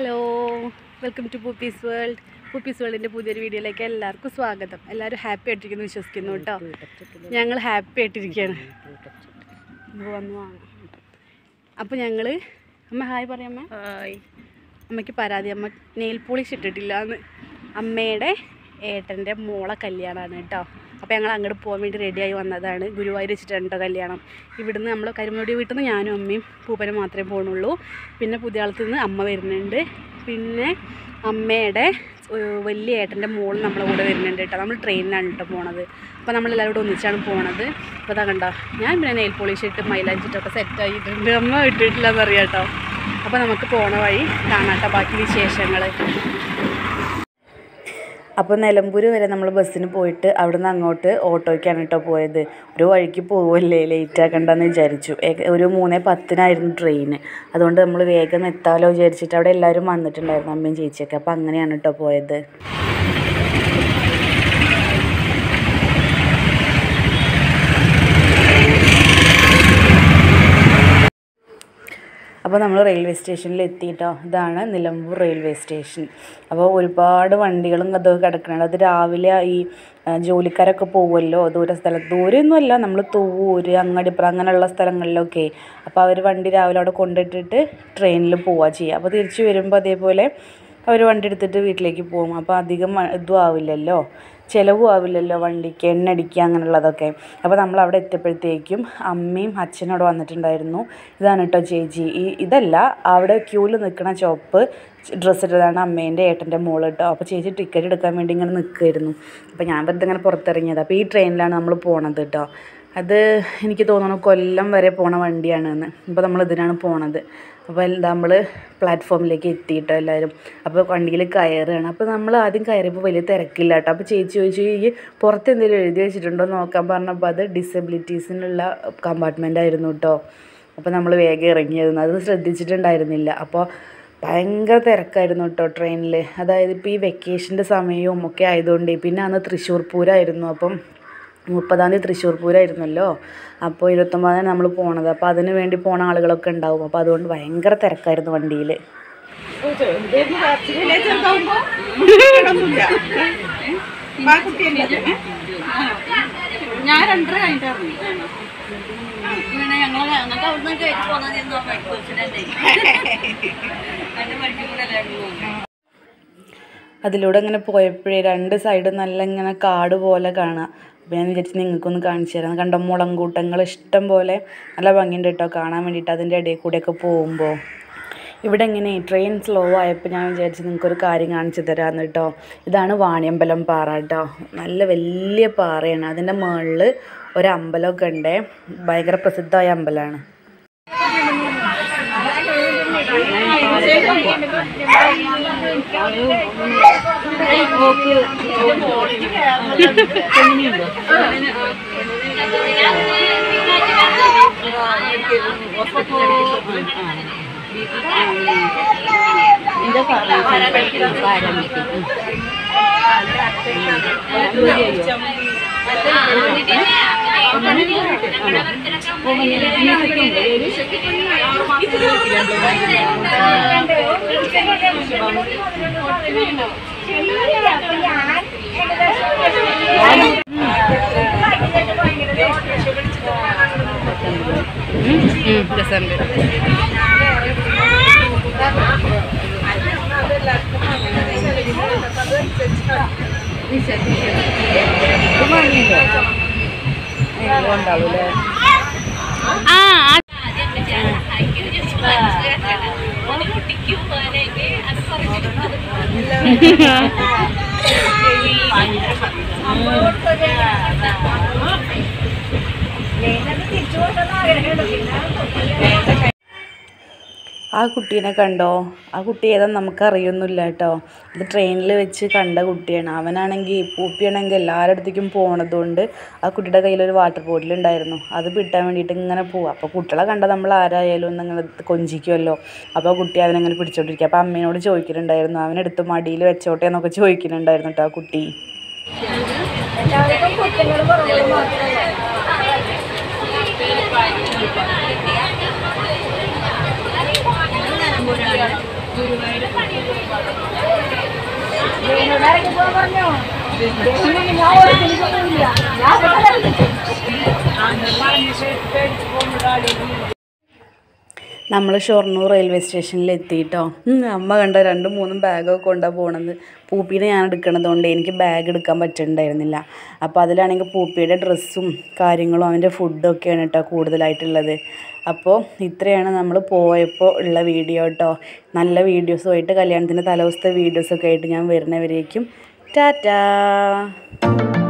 hello welcome to Pooppis world Pooppis വേൾഡിൻ്റെ പുതിയൊരു വീഡിയോയിലേക്ക് എല്ലാവർക്കും സ്വാഗതം എല്ലാവരും ഹാപ്പി ആയിട്ടിരിക്കുന്നു വിശ്വസിക്കുന്നു കേട്ടോ ഞങ്ങൾ ഹാപ്പി ആയിട്ടിരിക്കുകയാണ് ഇത് വന്ന് വാങ്ങാം അപ്പോൾ ഞങ്ങൾ അമ്മ ഹായ് പറയാമ്മ ഹായ് അമ്മയ്ക്ക് പരാതി അമ്മ നെയിൽ പോളിഷ് ഇട്ടിട്ടില്ല എന്ന് അമ്മയുടെ ഏട്ടൻ്റെ മോളെ കല്യാണമാണ് കേട്ടോ അപ്പോൾ ഞങ്ങൾ അങ്ങോട്ട് പോകാൻ വേണ്ടി റെഡിയായി വന്നതാണ് ഗുരുവായൂർ വെച്ചിട്ടാണ് കേട്ടോ കല്യാണം ഇവിടുന്ന് നമ്മൾ കരിമുടി വീട്ടിൽ നിന്ന് ഞാനും അമ്മയും പൂപ്പനും മാത്രമേ പോകുന്നുള്ളൂ പിന്നെ പുതിയാളത്തിൽ നിന്ന് അമ്മ വരുന്നുണ്ട് പിന്നെ അമ്മയുടെ ഏഹ്, വലിയ ഏട്ടൻ്റെ മോൾ നമ്മളെ കൂടെ വരുന്നുണ്ട് കേട്ടോ നമ്മൾ ട്രെയിനിലാണ് കേട്ടോ പോണത് അപ്പോൾ നമ്മളെല്ലാവരും കൂടെ ഒന്നിച്ചാണ് പോണത് അപ്പോൾ അതാ കണ്ടോ ഞാൻ പിന്നെ നെയിൽ പോളിഷ് ഇട്ട് മൈലാഞ്ചിട്ടൊക്കെ സെറ്റായിട്ടുണ്ട് അമ്മ ഇട്ടിട്ടില്ല എന്നറിയാം കേട്ടോ അപ്പോൾ നമുക്ക് പോണ വഴി കാണാട്ടോ ബാക്കി വിശേഷങ്ങൾ അപ്പോൾ നിലമ്പൂർ വരെ നമ്മൾ ബസ്സിന് പോയിട്ട് അവിടെ നിന്ന് അങ്ങോട്ട് ഓട്ടോയ്ക്കാണ് കേട്ടോ പോയത് ഒരു വഴിക്ക് പോവല്ലേ ലേറ്റ് ആക്കണ്ടെന്ന് വിചാരിച്ചു ഏക- ഒരു മൂന്നേ പത്തിനായിരുന്നു ട്രെയിൻ അതുകൊണ്ട് നമ്മൾ വേഗം എത്താമല്ലോ വിചാരിച്ചിട്ട് അവിടെ എല്ലാവരും വന്നിട്ടുണ്ടായിരുന്നു അമ്മയും ചേച്ചിയൊക്കെ അപ്പോൾ അങ്ങനെയാണ് കേട്ടോ പോയത് അപ്പോൾ നമ്മൾ റെയിൽവേ സ്റ്റേഷനിൽ എത്തിയിട്ടോ ഇതാണ് നിലമ്പൂർ റെയിൽവേ സ്റ്റേഷൻ അപ്പോൾ ഒരുപാട് വണ്ടികളും അതൊക്കെ കിടക്കുന്നുണ്ട് അത് രാവിലെ ഈ ആ, ജോലിക്കാരൊക്കെ പോകുമല്ലോ ദൂര സ്ഥലത്ത് ദൂരെയൊന്നുമല്ല നമ്മൾ തൂവൂര് അങ്ങടിപ്പുറം അങ്ങനെയുള്ള സ്ഥലങ്ങളിലൊക്കെ അപ്പോൾ അവർ വണ്ടി രാവിലെ അവിടെ കൊണ്ടിട്ടിട്ട് ട്രെയിനിൽ പോവുക ചെയ്യുക അപ്പോൾ തിരിച്ച് വരുമ്പോൾ അതേപോലെ അവർ വണ്ടി എടുത്തിട്ട് വീട്ടിലേക്ക് പോകും അപ്പോൾ അധികം വ- ഇതും ആവില്ലല്ലോ ചിലവും ആവില്ലല്ലോ വണ്ടിക്ക് എണ്ണ അടിക്കുക അങ്ങനെയുള്ളതൊക്കെ അപ്പോൾ നമ്മൾ അവിടെ എത്തിയപ്പോഴത്തേക്കും അമ്മയും അച്ഛനും അവിടെ വന്നിട്ടുണ്ടായിരുന്നു ഇതാണ് കേട്ടോ ചേച്ചി ഈ ഇതല്ല അവിടെ ക്യൂവിൽ നിൽക്കുന്ന ചോപ്പ് ഡ്രസ്സ് ഇട്ടതാണ് അമ്മേൻ്റെ ഏട്ടൻ്റെ മോള് കേട്ടോ അപ്പോൾ ചേച്ചി ടിക്കറ്റ് എടുക്കാൻ വേണ്ടി ഇങ്ങനെ നിൽക്കുമായിരുന്നു അപ്പോൾ ഞാൻ വെറുതെ ഇങ്ങനെ പുറത്തിറങ്ങിയത് അപ്പോൾ ഈ ട്രെയിനിലാണ് നമ്മൾ പോണത് കേട്ടോ അത് എനിക്ക് തോന്നുന്നു കൊല്ലം വരെ പോണ വണ്ടിയാണെന്ന് ഇപ്പോൾ നമ്മൾ ഇതിനാണ് പോണത് അപ്പോൾ എന്താ നമ്മൾ പ്ലാറ്റ്ഫോമിലേക്ക് എത്തിയിട്ടോ എല്ലാവരും അപ്പോൾ വണ്ടിയിൽ കയറുകയാണ് അപ്പോൾ നമ്മൾ ആദ്യം കയറിയപ്പോൾ വലിയ തിരക്കില്ല കേട്ടോ അപ്പോൾ ചേച്ചി ചോദിച്ചു ഈ പുറത്ത് എന്തെങ്കിലും എഴുതി വെച്ചിട്ടുണ്ടോ നോക്കാൻ പറഞ്ഞപ്പോൾ അത് ഡിസബിലിറ്റീസിനുള്ള കമ്പാർട്ട്മെൻ്റ് ആയിരുന്നു കേട്ടോ അപ്പോൾ നമ്മൾ വേഗം ഇറങ്ങിയിരുന്നു അത് ശ്രദ്ധിച്ചിട്ടുണ്ടായിരുന്നില്ല അപ്പോൾ ഭയങ്കര തിരക്കായിരുന്നു കേട്ടോ ട്രെയിനിൽ അതായത് ഇപ്പോൾ ഈ വെക്കേഷൻ്റെ സമയവും ഒക്കെ ആയതുകൊണ്ട് പിന്നെ അന്ന് തൃശ്ശൂർ പൂരമായിരുന്നു അപ്പം മുപ്പതാം തീയതി തൃശ്ശൂർ പൂരമായിരുന്നല്ലോ അപ്പോൾ ഇരുപത്തൊമ്പതിനാണ് നമ്മൾ പോണത് അപ്പോൾ അതിന് വേണ്ടി പോണ ആളുകളൊക്കെ ഉണ്ടാവും അപ്പോൾ അതുകൊണ്ട് ഭയങ്കര തിരക്കായിരുന്നു വണ്ടിയിൽ ഞാൻ രണ്ടര കഴിഞ്ഞിട്ടായിരുന്നു പിന്നെ ഞങ്ങൾ ഞങ്ങൾക്ക് അവിടുന്ന് കയറ്റി പോകുന്ന അതിലൂടെ ഇങ്ങനെ പോയപ്പോഴേ രണ്ട് സൈഡും നല്ല ഇങ്ങനെ കാട് പോലെ കാണാം അപ്പോൾ ഞാൻ വിചാരിച്ചു നിങ്ങൾക്കൊന്ന് കാണിച്ചു തരാം കണ്ട മുളങ്കൂട്ടങ്ങൾ ഇഷ്ടം പോലെ നല്ല ഭംഗിയുണ്ട് കേട്ടോ കാണാൻ വേണ്ടിയിട്ട് അതിൻ്റെ ഇടയിൽ കൂടെയൊക്കെ പോകുമ്പോൾ ഇവിടെ ഇങ്ങനെ ട്രെയിൻ സ്ലോ ആയപ്പോൾ ഞാൻ വിചാരിച്ചു നിങ്ങൾക്കൊരു കാര്യം കാണിച്ചു തരാമെന്ന് കേട്ടോ ഇതാണ് വാണിയമ്പലം പാറ കേട്ടോ നല്ല വലിയ പാറയാണ് അതിൻ്റെ മുകളിൽ ഒരു അമ്പലമൊക്കെ ഉണ്ട് ഭയങ്കര പ്രസിദ്ധമായ അമ്പലമാണ് രസമുണ്ട് ആ ആ കുട്ടീനെ കണ്ടോ ആ കുട്ടി ഏതാന്ന് നമുക്ക് അറിയൊന്നുമില്ല കേട്ടോ ഇത് ട്രെയിനിൽ വെച്ച് കണ്ട കുട്ടിയാണ് അവനാണെങ്കിൽ പൂപ്പിയാണെങ്കിൽ എല്ലാവരുടെ അടുത്തേക്കും പോണതുകൊണ്ട് ആ കുട്ടിയുടെ കയ്യിലൊരു വാട്ടർ ബോട്ടിൽ ഉണ്ടായിരുന്നു അത് പിട്ടാൻ വേണ്ടിയിട്ട് ഇങ്ങനെ പോവുക അപ്പോൾ കുട്ടികളെ കണ്ട നമ്മൾ ആരായാലും ഒന്ന് ഇങ്ങനെ കൊഞ്ചിക്കുമല്ലോ അപ്പോൾ ആ കുട്ടി അവനങ്ങനെ പിടിച്ചോണ്ടിരിക്കുക അപ്പോൾ അമ്മേനോട് ചോദിക്കുന്നുണ്ടായിരുന്നു അവനെടുത്ത് മടിയിൽ വെച്ചോട്ടെ എന്നൊക്കെ ചോദിക്കുന്നുണ്ടായിരുന്നു കേട്ടോ ആ കുട്ടി ഗുരുവായൂർ നമ്മൾ ഷൊർണൂർ റെയിൽവേ സ്റ്റേഷനിൽ എത്തിയിട്ടോ അമ്മ കണ്ട രണ്ടും മൂന്നും ബാഗൊക്കെ കൊണ്ടാണ് പോണത് പൂപ്പീനെ ഞാൻ എടുക്കണതുകൊണ്ട് എനിക്ക് ബാഗ് എടുക്കാൻ പറ്റുന്നുണ്ടായിരുന്നില്ല അപ്പോൾ അതിലാണെങ്കിൽ പൂപ്പിയുടെ ഡ്രസ്സും കാര്യങ്ങളും അവൻ്റെ ഫുഡൊക്കെയാണ് കേട്ടോ കൂടുതലായിട്ടുള്ളത് അപ്പോൾ ഇത്രയാണ് നമ്മൾ പോയപ്പോൾ ഉള്ള വീഡിയോ കേട്ടോ നല്ല വീഡിയോസുമായിട്ട് കല്യാണത്തിൻ്റെ തലേദിവസത്തെ വീഡിയോസൊക്കെ ആയിട്ട് ഞാൻ വരുന്നവരേക്കും ടാറ്റാ